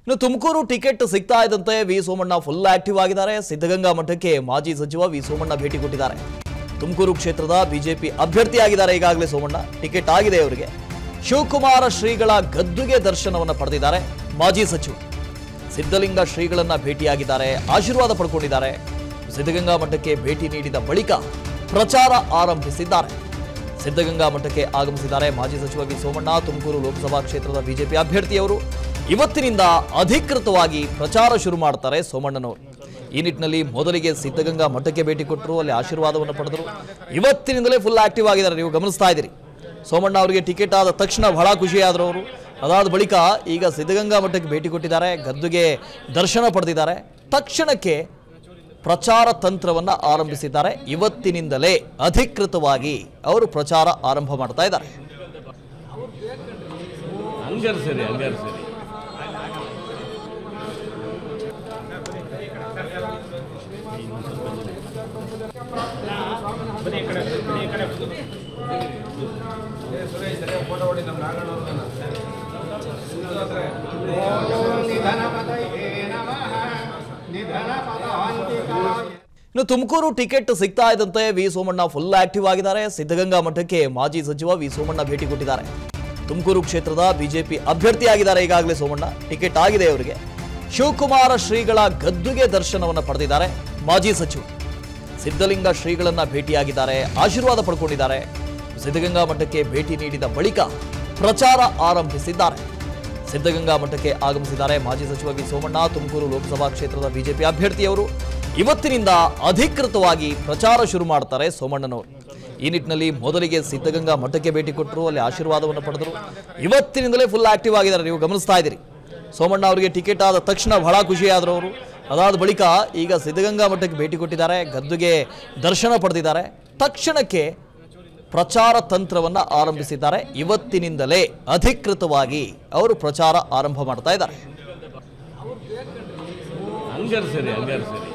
ಇನ್ನು ತುಮಕೂರು ಟಿಕೆಟ್ ಸಿಗ್ತಾ ಇದ್ದಂತೆ ವಿ ಸೋಮಣ್ಣ ಫುಲ್ ಆಕ್ಟಿವ್ ಆಗಿದ್ದಾರೆ ಸಿದ್ಧಗಂಗಾ ಮಠಕ್ಕೆ ಮಾಜಿ ಸಚಿವ ವಿ ಸೋಮಣ್ಣ ಭೇಟಿ ಕೊಟ್ಟಿದ್ದಾರೆ ತುಮಕೂರು ಕ್ಷೇತ್ರದ ಬಿಜೆಪಿ ಅಭ್ಯರ್ಥಿಯಾಗಿದ್ದಾರೆ ಈಗಾಗಲೇ ಸೋಮಣ್ಣ ಟಿಕೆಟ್ ಆಗಿದೆ ಅವರಿಗೆ ಶಿವಕುಮಾರ ಶ್ರೀಗಳ ಗದ್ದುಗೆ ದರ್ಶನವನ್ನು ಪಡೆದಿದ್ದಾರೆ ಮಾಜಿ ಸಚಿವ ಸಿದ್ಧಲಿಂಗ ಶ್ರೀಗಳನ್ನ ಭೇಟಿಯಾಗಿದ್ದಾರೆ ಆಶೀರ್ವಾದ ಪಡ್ಕೊಂಡಿದ್ದಾರೆ ಸಿದ್ಧಗಂಗಾ ಮಠಕ್ಕೆ ಭೇಟಿ ನೀಡಿದ ಬಳಿಕ ಪ್ರಚಾರ ಆರಂಭಿಸಿದ್ದಾರೆ ಸಿದ್ಧಗಂಗಾ ಮಠಕ್ಕೆ ಆಗಮಿಸಿದ್ದಾರೆ ಮಾಜಿ ಸಚಿವ ವಿ ಸೋಮಣ್ಣ ತುಮಕೂರು ಲೋಕಸಭಾ ಕ್ಷೇತ್ರದ ಬಿಜೆಪಿ ಅಭ್ಯರ್ಥಿಯವರು ಇವತ್ತಿನಿಂದ ಅಧಿಕೃತವಾಗಿ ಪ್ರಚಾರ ಶುರು ಮಾಡ್ತಾರೆ ಸೋಮಣ್ಣನವರು ಈ ನಿಟ್ಟಿನಲ್ಲಿ ಮೊದಲಿಗೆ ಸಿದ್ಧಗಂಗಾ ಮಠಕ್ಕೆ ಭೇಟಿ ಕೊಟ್ಟರು ಅಲ್ಲಿ ಆಶೀರ್ವಾದವನ್ನು ಪಡೆದರು ಇವತ್ತಿನಿಂದಲೇ ಫುಲ್ ಆಕ್ಟಿವ್ ಆಗಿದ್ದಾರೆ ನೀವು ಗಮನಿಸ್ತಾ ಇದ್ದೀರಿ ಸೋಮಣ್ಣ ಅವರಿಗೆ ಟಿಕೆಟ್ ಆದ ತಕ್ಷಣ ಬಹಳ ಖುಷಿಯಾದರು ಅವರು ಅದಾದ ಬಳಿಕ ಈಗ ಸಿದ್ಧಗಂಗಾ ಮಠಕ್ಕೆ ಭೇಟಿ ಕೊಟ್ಟಿದ್ದಾರೆ ಗದ್ದುಗೆ ದರ್ಶನ ಪಡೆದಿದ್ದಾರೆ ತಕ್ಷಣಕ್ಕೆ ಪ್ರಚಾರ ತಂತ್ರವನ್ನ ಆರಂಭಿಸಿದ್ದಾರೆ ಇವತ್ತಿನಿಂದಲೇ ಅಧಿಕೃತವಾಗಿ ಅವರು ಪ್ರಚಾರ ಆರಂಭ ಮಾಡ್ತಾ ಇದ್ದಾರೆ ಹಂಗಾರೆ ಸರಿ ಹಂಗಾರೆ ಸರಿ ಇನ್ನು ತುಮಕೂರು ಟಿಕೆಟ್ ಸಿಗ್ತಾ ಇದ್ದಂತೆ ವಿ ಸೋಮಣ್ಣ ಫುಲ್ ಆಕ್ಟಿವ್ ಆಗಿದ್ದಾರೆ ಸಿದ್ಧಗಂಗಾ ಮಠಕ್ಕೆ ಮಾಜಿ ಸಚಿವ ವಿ ಸೋಮಣ್ಣ ಭೇಟಿ ಕೊಟ್ಟಿದ್ದಾರೆ ತುಮಕೂರು ಕ್ಷೇತ್ರದ ಬಿಜೆಪಿ ಅಭ್ಯರ್ಥಿಯಾಗಿದ್ದಾರೆ ಈಗಾಗಲೇ ಸೋಮಣ್ಣ ಟಿಕೆಟ್ ಆಗಿದೆ ಅವರಿಗೆ ಶಿವಕುಮಾರ ಶ್ರೀಗಳ ಗದ್ದುಗೆ ದರ್ಶನವನ್ನು ಪಡೆದಿದ್ದಾರೆ ಮಾಜಿ ಸಚಿವ ಸಿದ್ಧಲಿಂಗ ಶ್ರೀಗಳನ್ನ ಭೇಟಿಯಾಗಿದ್ದಾರೆ ಆಶೀರ್ವಾದ ಪಡ್ಕೊಂಡಿದ್ದಾರೆ ಸಿದ್ಧಗಂಗಾ ಮಠಕ್ಕೆ ಭೇಟಿ ನೀಡಿದ ಬಳಿಕ ಪ್ರಚಾರ ಆರಂಭಿಸಿದ್ದಾರೆ ಸಿದ್ಧಗಂಗಾ ಮಠಕ್ಕೆ ಆಗಮಿಸಿದ್ದಾರೆ ಮಾಜಿ ಸಚಿವ ವಿ ಸೋಮಣ್ಣ ತುಮಕೂರು ಲೋಕಸಭಾ ಕ್ಷೇತ್ರದ ಬಿಜೆಪಿ ಅಭ್ಯರ್ಥಿಯವರು ಇವತ್ತಿನಿಂದ ಅಧಿಕೃತವಾಗಿ ಪ್ರಚಾರ ಶುರು ಮಾಡ್ತಾರೆ ಸೋಮಣ್ಣನವರು ಈ ನಿಟ್ಟಿನಲ್ಲಿ ಮೊದಲಿಗೆ ಸಿದ್ಧಗಂಗಾ ಮಠಕ್ಕೆ ಭೇಟಿ ಕೊಟ್ಟರು ಅಲ್ಲಿ ಆಶೀರ್ವಾದವನ್ನು ಪಡೆದರು ಇವತ್ತಿನಿಂದಲೇ ಫುಲ್ ಆಕ್ಟಿವ್ ಆಗಿದ್ದಾರೆ ನೀವು ಗಮನಿಸ್ತಾ ಇದ್ದೀರಿ ಸೋಮಣ್ಣ ಅವರಿಗೆ ಟಿಕೆಟ್ ಆದ ತಕ್ಷಣ ಬಹಳ ಖುಷಿಯಾದರು ಅವರು ಅದಾದ ಬಳಿಕ ಈಗ ಸಿದ್ಧಗಂಗಾ ಮಠಕ್ಕೆ ಭೇಟಿ ಕೊಟ್ಟಿದ್ದಾರೆ ಗದ್ದುಗೆ ದರ್ಶನ ಪಡೆದಿದ್ದಾರೆ ತಕ್ಷಣಕ್ಕೆ ಪ್ರಚಾರ ತಂತ್ರವನ್ನ ಆರಂಭಿಸಿದ್ದಾರೆ ಇವತ್ತಿನಿಂದಲೇ ಅಧಿಕೃತವಾಗಿ ಅವರು ಪ್ರಚಾರ ಆರಂಭ ಮಾಡ್ತಾ ಇದ್ದಾರೆ ಹಂಗಾರೆ ಸರಿ ಹಂಗಾರೆ ಸರಿ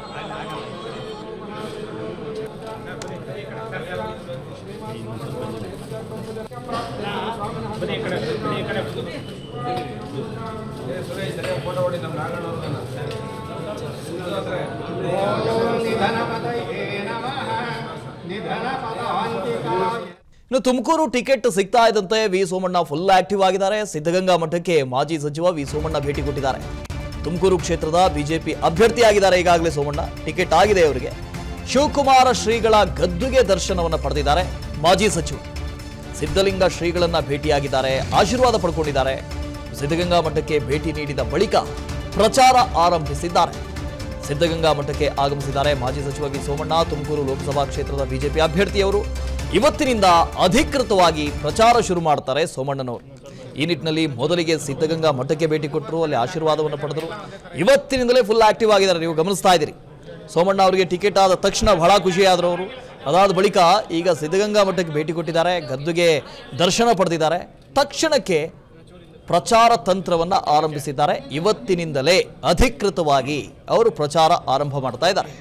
ಇನ್ನು ತುಮಕೂರು ಟಿಕೆಟ್ ಸಿಗ್ತಾ ಇದ್ದಂತೆ ವಿ ಸೋಮಣ್ಣ ಫುಲ್ ಆಕ್ಟಿವ್ ಆಗಿದ್ದಾರೆ ಸಿದ್ಧಗಂಗಾ ಮಠಕ್ಕೆ ಮಾಜಿ ಸಚಿವ ವಿ ಸೋಮಣ್ಣ ಭೇಟಿ ಕೊಟ್ಟಿದ್ದಾರೆ ತುಮಕೂರು ಕ್ಷೇತ್ರದ ಬಿಜೆಪಿ ಅಭ್ಯರ್ಥಿಯಾಗಿದ್ದಾರೆ ಈಗಾಗಲೇ ಸೋಮಣ್ಣ ಟಿಕೆಟ್ ಆಗಿದೆ ಅವರಿಗೆ ಶಿವಕುಮಾರ ಶ್ರೀಗಳ ಗದ್ದುಗೆ ದರ್ಶನವನ್ನು ಪಡೆದಿದ್ದಾರೆ ಮಾಜಿ ಸಚಿವ ಸಿದ್ಧಲಿಂಗ ಶ್ರೀಗಳನ್ನ ಭೇಟಿಯಾಗಿದ್ದಾರೆ ಆಶೀರ್ವಾದ ಪಡ್ಕೊಂಡಿದ್ದಾರೆ ಸಿದ್ಧಗಂಗಾ ಮಠಕ್ಕೆ ಭೇಟಿ ನೀಡಿದ ಬಳಿಕ ಪ್ರಚಾರ ಆರಂಭಿಸಿದ್ದಾರೆ ಸಿದ್ಧಗಂಗಾ ಮಠಕ್ಕೆ ಆಗಮಿಸಿದ್ದಾರೆ ಮಾಜಿ ಸಚಿವ ವಿ ಸೋಮಣ್ಣ ತುಮಕೂರು ಲೋಕಸಭಾ ಕ್ಷೇತ್ರದ ಬಿಜೆಪಿ ಅಭ್ಯರ್ಥಿಯವರು ಇವತ್ತಿನಿಂದ ಅಧಿಕೃತವಾಗಿ ಪ್ರಚಾರ ಶುರು ಮಾಡ್ತಾರೆ ಸೋಮಣ್ಣನವರು ಈ ನಿಟ್ಟಿನಲ್ಲಿ ಮೊದಲಿಗೆ ಸಿದ್ಧಗಂಗಾ ಮಠಕ್ಕೆ ಭೇಟಿ ಕೊಟ್ಟರು ಅಲ್ಲಿ ಆಶೀರ್ವಾದವನ್ನು ಪಡೆದರು ಇವತ್ತಿನಿಂದಲೇ ಫುಲ್ ಆಕ್ಟಿವ್ ಆಗಿದ್ದಾರೆ ನೀವು ಗಮನಿಸ್ತಾ ಇದ್ದೀರಿ ಸೋಮಣ್ಣ ಅವರಿಗೆ ಟಿಕೆಟ್ ಆದ ತಕ್ಷಣ ಬಹಳ ಖುಷಿಯಾದರು ಅವರು ಅದಾದ ಬಳಿಕ ಈಗ ಸಿದ್ಧಗಂಗಾ ಮಠಕ್ಕೆ ಭೇಟಿ ಕೊಟ್ಟಿದ್ದಾರೆ ಗದ್ದುಗೆ ದರ್ಶನ ಪಡೆದಿದ್ದಾರೆ ತಕ್ಷಣಕ್ಕೆ ಪ್ರಚಾರ ತಂತ್ರವನ್ನ ಆರಂಭಿಸಿದ್ದಾರೆ ಇವತ್ತಿನಿಂದಲೇ ಅಧಿಕೃತವಾಗಿ ಅವರು ಪ್ರಚಾರ ಆರಂಭ ಮಾಡ್ತಾ ಇದ್ದಾರೆ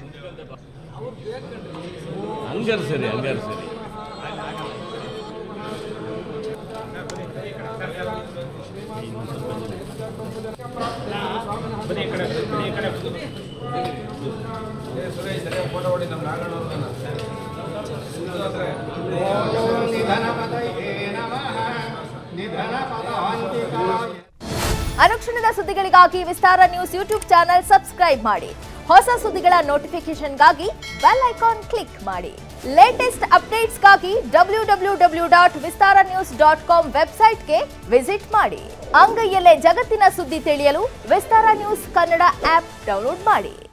ಹಂಗಾರೆ ಸರಿ ಹಂಗಾರೆ ಸರಿ ಅನುಕ್ಷಣದ ಸುದ್ದಿಗಳಿಗಾಗಿ Vistara news YouTube channel subscribe ಮಾಡಿ ಹೊಸ ಸುದ್ದಿಗಳ ನೋಟಿಫಿಕೇಶನ್ಗಾಗಿ ಬೆಲ್ ಐಕಾನ್ ಕ್ಲಿಕ್ ಮಾಡಿ ಲೇಟೆಸ್ಟ್ ಅಪ್ಡೇಟ್ಸ್ಗಾಗಿ W W W dot Vistara news dot com ವೆಬ್ಸೈಟ್ಗೆ ವಿಸಿಟ್ ಮಾಡಿ ಅಂಗೈಯಲ್ಲೇ ಜಗತ್ತಿನ ಸುದ್ದಿ ತಿಳಿಯಲು Vistara news Kannada app download ಮಾಡಿ